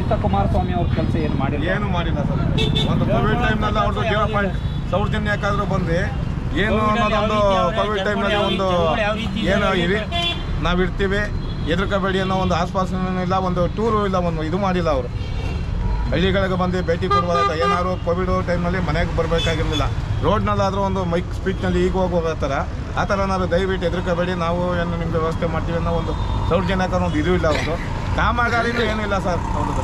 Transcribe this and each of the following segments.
ಪ್ರಸ್ತುತ ಕುಮಾರಸ್ವಾಮಿ ಅವ್ರ ಕೆಲಸ ಏನು ಮಾಡಿಲ್ಲ ಏನು ಮಾಡಿಲ್ಲ ಸರ್ ಒಂದು ಕೋವಿಡ್ ಟೈಮ್ನಲ್ಲಿ ಅವ್ರದ್ದು ಜೀರೋ ಪಾಯಿಂಟ್ ಸೌಜನ್ಯಕ್ಕಾದ್ರೂ ಬಂದು ಏನು ಅನ್ನೋದೊಂದು ಕೋವಿಡ್ ಟೈಮ್ನಲ್ಲಿ ಒಂದು ಏನು ಇರಿ ನಾವು ಇರ್ತೀವಿ ಹೆದರ್ಕೋಬೇಡಿ ಅನ್ನೋ ಒಂದು ಆಸ್ಪಾಸನೂ ಇಲ್ಲ ಒಂದು ಟೂರು ಇಲ್ಲ ಒಂದು ಇದು ಮಾಡಿಲ್ಲ ಅವರು ಹಳ್ಳಿಗಳಿಗೆ ಬಂದು ಭೇಟಿ ಕೊಡ್ಬೋದಾಯ್ತು ಏನಾದ್ರು ಕೋವಿಡ್ ಟೈಮ್ನಲ್ಲಿ ಮನೆಗೆ ಬರಬೇಕಾಗಿರಲಿಲ್ಲ ರೋಡ್ನಲ್ಲಾದರೂ ಒಂದು ಮೈಕ್ ಸ್ಪೀಚ್ನಲ್ಲಿ ಈಗ ಹೋಗಿ ಹೋಗ್ತಾರ ಆ ಥರ ನಾವು ದಯವಿಟ್ಟು ಹೆದರ್ಕೋಬೇಡಿ ನಾವು ಏನು ನಿಮ್ಗೆ ವ್ಯವಸ್ಥೆ ಮಾಡ್ತೀವಿ ಅನ್ನೋ ಒಂದು ಸೌಜನ್ಯಕ ಒಂದು ಇದು ಇಲ್ಲ ಒಂದು ಕಾಮಗಾರಿನೂ ಏನೂ ಇಲ್ಲ ಸರ್ ಅವ್ರದ್ದು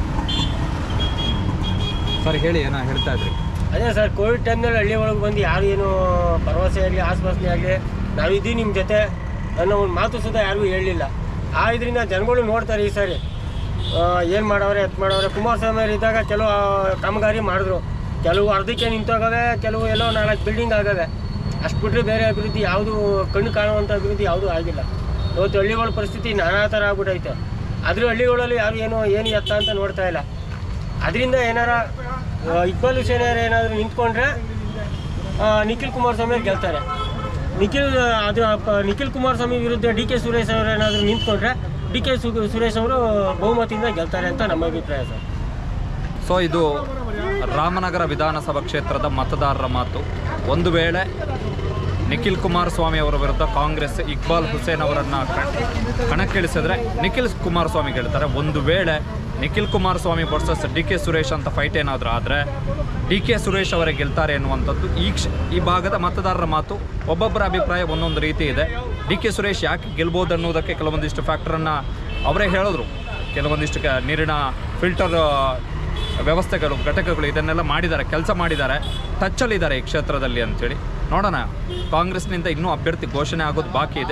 ಸರ್ ಹೇಳಿ ಏನೋ ಹೇಳ್ತಾ ಇದ್ರಿ ಅದೇ ಸರ್ ಕೋವಿಡ್ ಟೈಮ್ನಲ್ಲಿ ಹಳ್ಳಿ ಒಳಗೆ ಬಂದು ಯಾರು ಏನು ಭರವಸೆ ಆಗಲಿ ಆಶ್ವಾಸನೆ ಆಗಲಿ ನಾವಿದ್ದೀವಿ ನಿಮ್ಮ ಜೊತೆ ಅನ್ನೋ ಒಂದು ಮಾತು ಸುಧಾ ಯಾರಿಗೂ ಹೇಳಲಿಲ್ಲ ಆ ಇದರಿಂದ ಜನಗಳು ನೋಡ್ತಾರೆ ಈ ಸಾರಿ ಏನು ಮಾಡವ್ರೆ ಎತ್ ಮಾಡವ್ರೆ ಕುಮಾರಸ್ವಾಮಿ ಅವ್ರು ಇದ್ದಾಗ ಕೆಲವು ಆ, ಕಾಮಗಾರಿ ಮಾಡಿದ್ರು ಕೆಲವು ಅರ್ಧಕ್ಕೆ ನಿಂತೋಗವೆ ಕೆಲವು ಎಲ್ಲೋ ನಾಲ್ಕು ಬಿಲ್ಡಿಂಗ್ ಆಗವೆ ಅಷ್ಟು ಬಿಟ್ಟರೆ ಬೇರೆ ಅಭಿವೃದ್ಧಿ ಯಾವುದು ಕಣ್ಣು ಕಾಣುವಂಥ ಅಭಿವೃದ್ಧಿ ಯಾವುದೂ ಆಗಿಲ್ಲ ಇವತ್ತು ಹಳ್ಳಿಗಳ ಪರಿಸ್ಥಿತಿ ನಾನಾ ಥರ ಆಗ್ಬಿಟ್ಟೈತೆ ಆದರೂ ಹಳ್ಳಿಗಳಲ್ಲಿ ಯಾರು ಏನು ಏನು ಎತ್ತ ಅಂತ ನೋಡ್ತಾ ಇಲ್ಲ ಅದರಿಂದ ಏನಾರ ಆ, ಇಕ್ಬಾಲ್ ಹುಸೇನ್ ಅವ್ರು ಏನಾದರೂ ನಿಂತ್ಕೊಂಡ್ರೆ ಆ, ನಿಖಿಲ್ ಕುಮಾರಸ್ವಾಮಿ ಅವ್ರು ಗೆಲ್ತಾರೆ ನಿಖಿಲ್ ಅದು ಅಪ್ಪ- ನಿಖಿಲ್ ಕುಮಾರಸ್ವಾಮಿ ವಿರುದ್ಧ ಡಿ ಕೆ ಸುರೇಶ್ ಅವರು ಏನಾದರೂ ನಿಂತ್ಕೊಂಡ್ರೆ ಡಿ ಕೆ ಸುರೇಶ್ ಅವರು ಬಹುಮತದಿಂದ ಗೆಲ್ತಾರೆ ಅಂತ ನಮ್ಮ ಅಭಿಪ್ರಾಯ ಸರ್ ಸೊ ಇದು ರಾಮನಗರ ವಿಧಾನಸಭಾ ಕ್ಷೇತ್ರದ ಮತದಾರರ ಮಾತು ಒಂದು ವೇಳೆ ನಿಖಿಲ್ ಕುಮಾರಸ್ವಾಮಿ ಅವರ ವಿರುದ್ಧ ಕಾಂಗ್ರೆಸ್ ಇಕ್ಬಾಲ್ ಹುಸೇನ್ ಅವರನ್ನು ಕಣಕ್ಕಿಳಿಸಿದ್ರೆ ನಿಖಿಲ್ ಕುಮಾರಸ್ವಾಮಿ ಗೆಲ್ತಾರೆ ಒಂದು ವೇಳೆ Nikhil Kumaraswamy versus D K Suresh ಅಂತ ಫೈಟ್ ಏನಾದರೂ ಆದರೆ ಡಿ ಕೆ ಸುರೇಶ್ ಅವರೇ ಗೆಲ್ತಾರೆ ಎನ್ನುವಂಥದ್ದು ಈ ಕ್ಷ ಈ ಭಾಗದ ಮತದಾರರ ಮಾತು ಒಬ್ಬೊಬ್ಬರ ಅಭಿಪ್ರಾಯ ಒಂದೊಂದು ರೀತಿ ಇದೆ ಡಿ ಕೆ ಸುರೇಶ್ ಯಾಕೆ ಗೆಲ್ಬೋದು ಅನ್ನೋದಕ್ಕೆ ಕೆಲವೊಂದಿಷ್ಟು ಫ್ಯಾಕ್ಟರನ್ನು ಅವರೇ ಹೇಳಿದ್ರು ಕೆಲವೊಂದಿಷ್ಟು ಕ- ನೀರಿನ ಫಿಲ್ಟರ್ ವ್ಯವಸ್ಥೆಗಳು ಘಟಕಗಳು ಇದನ್ನೆಲ್ಲ ಮಾಡಿದ್ದಾರೆ ಕೆಲಸ ಮಾಡಿದ್ದಾರೆ ಟಚ್ಚಲ್ಲಿದ್ದಾರೆ ಈ ಕ್ಷೇತ್ರದಲ್ಲಿ ಅಂತೇಳಿ ನೋಡೋಣ ಕಾಂಗ್ರೆಸ್ನಿಂದ ಇನ್ನೂ ಅಭ್ಯರ್ಥಿ ಘೋಷಣೆ ಆಗೋದು ಬಾಕಿ ಇದೆ